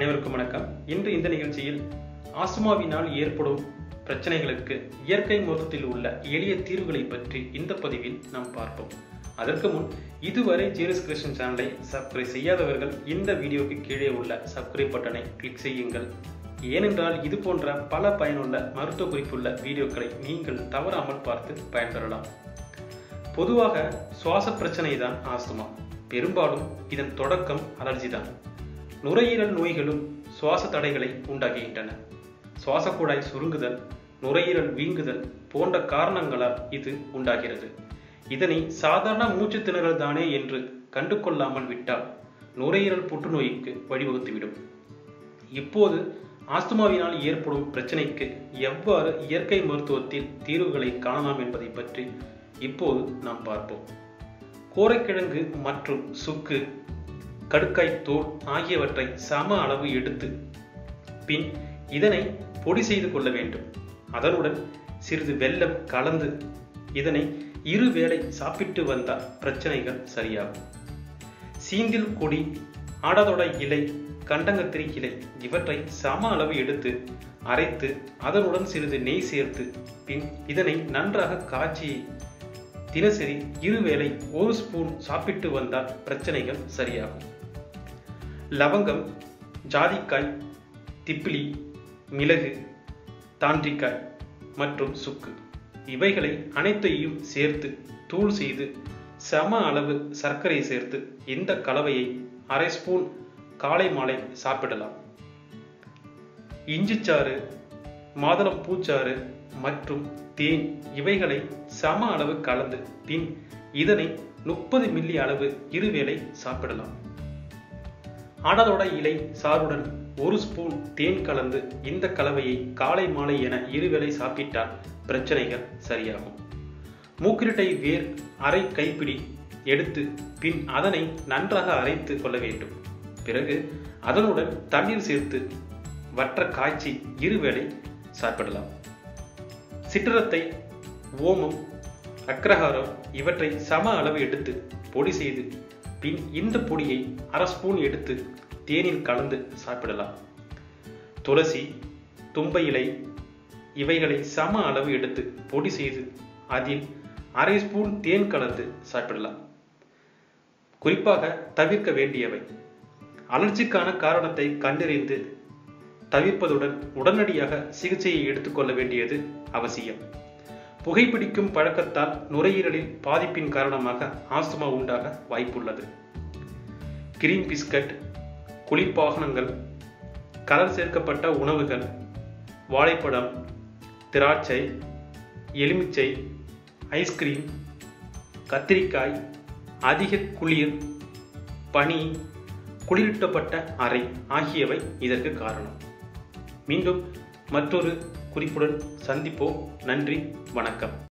அனைவருக்கும் வணக்கம் இன்று இந்த நிகழ்ச்சியில் ஆஸ்துமாவினால் ஏற்படும் பிரச்சனைகளுக்கு இயற்கை மருத்துவத்தில் உள்ள எளிய தீர்வுகளை பற்றி இந்த பதிவில் நாம் பார்ப்போம் அதற்கு முன் இதுவரை ஜீரஸ் கிருஷ்ணன் சேனலை சப்ஸ்கிரைப் செய்யாதவர்கள் இந்த வீடியோக்கு கீழே உள்ள சப்ஸ்கிரைப் பட்டனை கிளிக் செய்யுங்கள் ஏனென்றால் இது போன்ற பல பயனுள்ள மருத்துவ குறிப்புள்ள வீடியோக்களை நீங்கள் தவறாமல் பார்த்து பயன்பெறலாம் பொதுவாக சுவாச பிரச்சனை தான் ஆஸ்துமா பெரும்பாலும் இதன் தொடக்கம் அலர்ஜி தான் நுரையீரல் நோய்களும் சுவாச தடைகளை உண்டாக்குகின்றன சுவாச குழாய் சுருங்குதல் நுரையீரல் வீங்குதல் போன்ற காரணங்களால் இது உண்டாகிறது இதனை சாதாரண மூச்சு திணறல் தானே என்று கண்டு கொள்ளாமல் விட்டால் நுரையீரல் புற்றுநோய்க்கு வழிவகுத்துவிடும் இப்போது ஆஸ்துமாவினால் ஏற்படும் பிரச்சனைக்கு எவ்வாறு இயற்கை மருத்துவத்தில் தீர்வுகளை காணலாம் என்பதை பற்றி இப்போது நாம் பார்ப்போம் கோரைக்கிழங்கு மற்றும் சுக்கு கடுக்காய் தோல் ஆகியவற்றை சம அளவு எடுத்து பின் இதனை பொடி செய்து கொள்ள வேண்டும் அதனுடன் சிறிது வெல்லம் கலந்து இதனை இரு வேளை சாப்பிட்டு வந்தால் பிரச்சனைகள் சரியாகும் சீந்தில் கொடி ஆடாதோட இலை கண்டங்கத்திரி இலை இவற்றை சம அளவு எடுத்து அரைத்து அதனுடன் சிறிது நெய் சேர்த்து பின் இதனை நன்றாக காய்ச்சி தினசரி இருவேளை ஒரு ஸ்பூன் சாப்பிட்டு வந்தால் பிரச்சனைகள் சரியாகும் லவங்கம் ஜாதிக்காய் திப்பிலி மிளகு தாண்டிக்காய் மற்றும் சுக்கு இவைகளை அனைத்தையும் சேர்த்து தூள் செய்து சம அளவு சர்க்கரை சேர்த்து இந்த கலவையை அரை ஸ்பூன் காலை மாலை சாப்பிடலாம் இஞ்சிச்சாறு மாதுளம் பூச்சாறு மற்றும் தேன் இவைகளை சம அளவு கலந்து பின் இதனை முப்பது மில்லி அளவு இருவேளை சாப்பிடலாம் ஆடலோட இலை சாறுடன் ஒரு ஸ்பூன் தேன் கலந்து இந்த கலவையை காலை மாலை என இருவேளை சாப்பிட்டால் பிரச்சனைகள் சரியாகும் மூக்கிரட்டை வேர் அரை கைப்பிடி எடுத்து பின் அதனை நன்றாக அரைத்து கொள்ள வேண்டும் பிறகு அதனுடன் தண்ணீர் சேர்த்து வற்ற காய்ச்சி இருவேளை சாப்பிடலாம் சிற்றரத்தை ஓமம் அக்ரஹாரம் இவற்றை சம அளவு எடுத்து பொடி செய்து பின் இந்த பொடியை அரை ஸ்பூன் எடுத்து தேனில் கலந்து சாப்பிடலாம் துளசி தும்ப இலை இவைகளை சம அளவு எடுத்து பொடி செய்து அதில் அரை ஸ்பூன் தேன் கலந்து சாப்பிடலாம் குறிப்பாக தவிர்க்க வேண்டியவை அலர்ஜிக்கான காரணத்தை கண்டறிந்து தவிர்ப்பதுடன் உடனடியாக சிகிச்சையை எடுத்துக்கொள்ள வேண்டியது அவசியம் புகைப்பிடிக்கும் பழக்கத்தால் நுரையீரலில் பாதிப்பின் காரணமாக ஆஸ்துமா உண்டாக வாய்ப்புள்ளது கிரீம் பிஸ்கட் குளிர்பாகனங்கள் கலர் சேர்க்கப்பட்ட உணவுகள் வாழைப்பழம் திராட்சை எலுமிச்சை ஐஸ்கிரீம் கத்திரிக்காய் அதிக குளிர் பனி குளிரூட்டப்பட்ட அறை ஆகியவை இதற்கு காரணம் மீண்டும் மற்றொரு குறிப்புடன் சந்திப்போம் நன்றி வணக்கம்